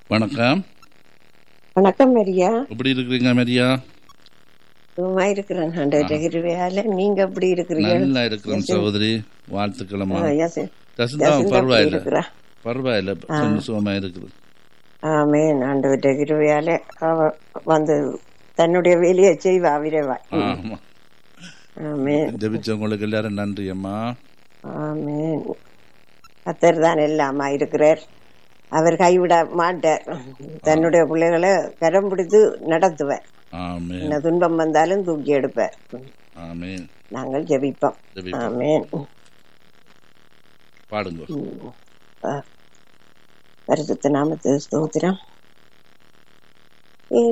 வணக்கம் வணக்கம் மரியா எப்படி இருக்கிறீங்க மரியா சும்மா இருக்கிறேன் ஆண்டவர்கிட்ட கிருபையால நீங்க எப்படி இருக்கிறீங்க நல்லா இருக்கிறேன் சகோதரி வாழ்த்துக்கிழமா ஆ, யசி- ஜசந்தா யசிந்தா எப்படி பரவாயில்ல இருக்கிறா பரவாயில்ல கொஞ்சம் சுகமா இருக்குது ஆமேன் ஆண்டவர்கிட்ட கிருபையால அவ வந்து தன்னுடைய வேலையை செய்வா விரைவா ஆமா ஆமேன் ஜெபிச்சவங்களுக்கு எல்லாரும் நன்றி அம்மா ஆமேன் கத்தர் தான் எல்லாமா இருக்கிறார் அவர் கைவிட மாட்டார் தன்னுடைய பிள்ளைகளை கரம் பிடித்து நடத்துவார் ஆமென் என்ன துன்பம் வந்தாலும் தூக்கி எடுப்பார் ஆமென் நாங்கள் ஜெபிப்போம் ஜெபிப்போம். ஆமேன் பாடுங்க பரிசுத்த நாமத்து ஸ்தோத்திரம்